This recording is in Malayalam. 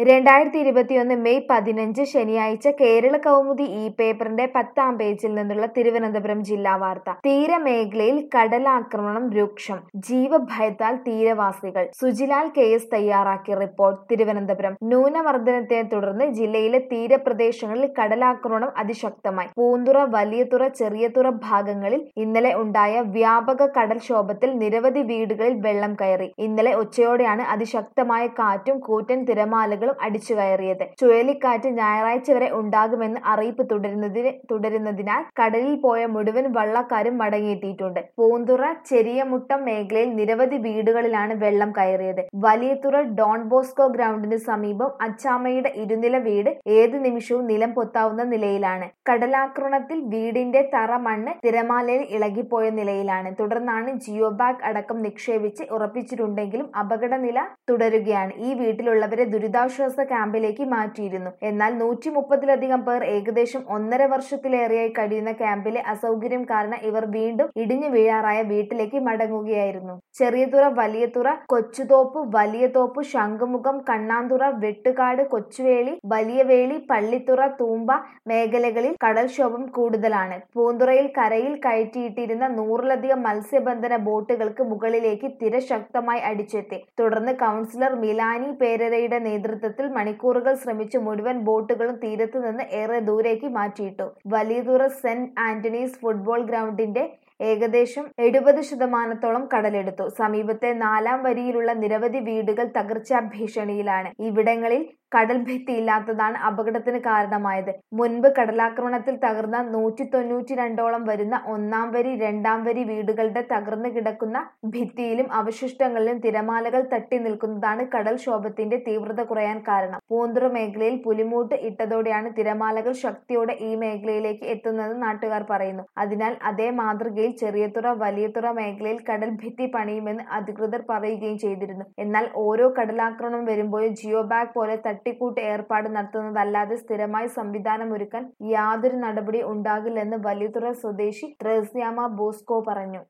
രണ്ടായിരത്തി ഇരുപത്തിയൊന്ന് മെയ് പതിനഞ്ച് ശനിയാഴ്ച കേരള കൗമുദി ഈ പേപ്പറിന്റെ പത്താം പേജിൽ നിന്നുള്ള തിരുവനന്തപുരം ജില്ലാ വാർത്ത തീരമേഖലയിൽ കടലാക്രമണം രൂക്ഷം ജീവഭയത്താൽ തീരവാസികൾ സുജിലാൽ കെ എസ് തയ്യാറാക്കിയ റിപ്പോർട്ട് തിരുവനന്തപുരം ന്യൂനമർദ്ദനത്തെ തുടർന്ന് ജില്ലയിലെ തീരപ്രദേശങ്ങളിൽ കടലാക്രമണം അതിശക്തമായി പൂന്തുറ വലിയതുറ ചെറിയതുറ ഭാഗങ്ങളിൽ ഇന്നലെ ഉണ്ടായ വ്യാപക കടൽക്ഷോഭത്തിൽ നിരവധി വീടുകളിൽ വെള്ളം കയറി ഇന്നലെ ഉച്ചയോടെയാണ് അതിശക്തമായ കാറ്റും കൂറ്റൻ തിരമാലകളും അടിച്ചു കയറിയത് ചുഴലിക്കാറ്റ് ഞായറാഴ്ച വരെ ഉണ്ടാകുമെന്ന് അറിയിപ്പ് തുടരുന്നതിന് തുടരുന്നതിനാൽ കടലിൽ പോയ മുഴുവൻ വള്ളക്കാരും മടങ്ങിയെത്തിയിട്ടുണ്ട് പൂന്തുറ ചെറിയമുട്ടം മേഖലയിൽ നിരവധി വീടുകളിലാണ് വെള്ളം കയറിയത് വലിയതുറ ഡോൺ ബോസ്കോ ഗ്രൗണ്ടിന് സമീപം അച്ചാമ്മയുടെ ഇരുനില വീട് ഏത് നിമിഷവും നിലം പൊത്താവുന്ന നിലയിലാണ് കടലാക്രമണത്തിൽ വീടിന്റെ തറ മണ്ണ് തിരമാലയിൽ ഇളകിപ്പോയ നിലയിലാണ് തുടർന്നാണ് ജിയോ ബാഗ് അടക്കം നിക്ഷേപിച്ച് ഉറപ്പിച്ചിട്ടുണ്ടെങ്കിലും അപകടനില തുടരുകയാണ് ഈ വീട്ടിലുള്ളവരെ ദുരിതാശ്വാസ ക്യാമ്പിലേക്ക് മാറ്റിയിരുന്നു എന്നാൽ നൂറ്റി മുപ്പതിലധികം പേർ ഏകദേശം ഒന്നര വർഷത്തിലേറെയായി കഴിയുന്ന ക്യാമ്പിലെ അസൗകര്യം കാരണം ഇവർ വീണ്ടും ഇടിഞ്ഞു വീഴാറായ വീട്ടിലേക്ക് മടങ്ങുകയായിരുന്നു ചെറിയതുറ വലിയതുറ കൊച്ചുതോപ്പ് വലിയതോപ്പ് ശംഖുമുഖം കണ്ണാന്തുറ വെട്ടുകാട് കൊച്ചുവേളി വലിയവേളി പള്ളിത്തുറ തൂമ്പ മേഖലകളിൽ കടൽക്ഷോഭം കൂടുതലാണ് പൂന്തുറയിൽ കരയിൽ കയറ്റിയിട്ടിരുന്ന നൂറിലധികം മത്സ്യബന്ധന ബോട്ടുകൾക്ക് മുകളിലേക്ക് തിര ശക്തമായി അടിച്ചെത്തി തുടർന്ന് കൗൺസിലർ മിലാനി പേരരയുടെ നേതൃത്വത്തിൽ മണിക്കൂറുകൾ ശ്രമിച്ച് മുഴുവൻ ബോട്ടുകളും തീരത്ത് നിന്ന് ഏറെ ദൂരേക്ക് മാറ്റിയിട്ടു വലിയതുറ സെന്റ് ആന്റണീസ് ഫുട്ബോൾ ഗ്രൗണ്ടിന്റെ ഏകദേശം എഴുപത് ശതമാനത്തോളം കടലെടുത്തു സമീപത്തെ നാലാം വരിയിലുള്ള നിരവധി വീടുകൾ തകർച്ചാ ഭീഷണിയിലാണ് ഇവിടങ്ങളിൽ കടൽ ഭിത്തി ഇല്ലാത്തതാണ് അപകടത്തിന് കാരണമായത് മുൻപ് കടലാക്രമണത്തിൽ തകർന്ന നൂറ്റി തൊണ്ണൂറ്റി രണ്ടോളം വരുന്ന ഒന്നാം വരി രണ്ടാം വരി വീടുകളുടെ തകർന്നു കിടക്കുന്ന ഭിത്തിയിലും അവശിഷ്ടങ്ങളിലും തിരമാലകൾ തട്ടി നിൽക്കുന്നതാണ് കടൽക്ഷോഭത്തിന്റെ തീവ്രത കുറയാൻ കാരണം പൂന്തുറ മേഖലയിൽ പുലിമൂട്ട് ഇട്ടതോടെയാണ് തിരമാലകൾ ശക്തിയോടെ ഈ മേഖലയിലേക്ക് എത്തുന്നതെന്ന് നാട്ടുകാർ പറയുന്നു അതിനാൽ അതേ മാതൃകയിൽ ചെറിയതുറ വലിയതുറ മേഖലയിൽ കടൽ ഭിത്തി പണിയുമെന്ന് അധികൃതർ പറയുകയും ചെയ്തിരുന്നു എന്നാൽ ഓരോ കടലാക്രമണം വരുമ്പോഴും ജിയോ ബാഗ് പോലെ തട്ടിക്കൂട്ട് ഏർപ്പാട് നടത്തുന്നതല്ലാതെ സ്ഥിരമായി സംവിധാനം ഒരുക്കാൻ യാതൊരു നടപടി ഉണ്ടാകില്ലെന്ന് വലിയതുറ സ്വദേശി ത്രേസ്യാമ ബോസ്കോ പറഞ്ഞു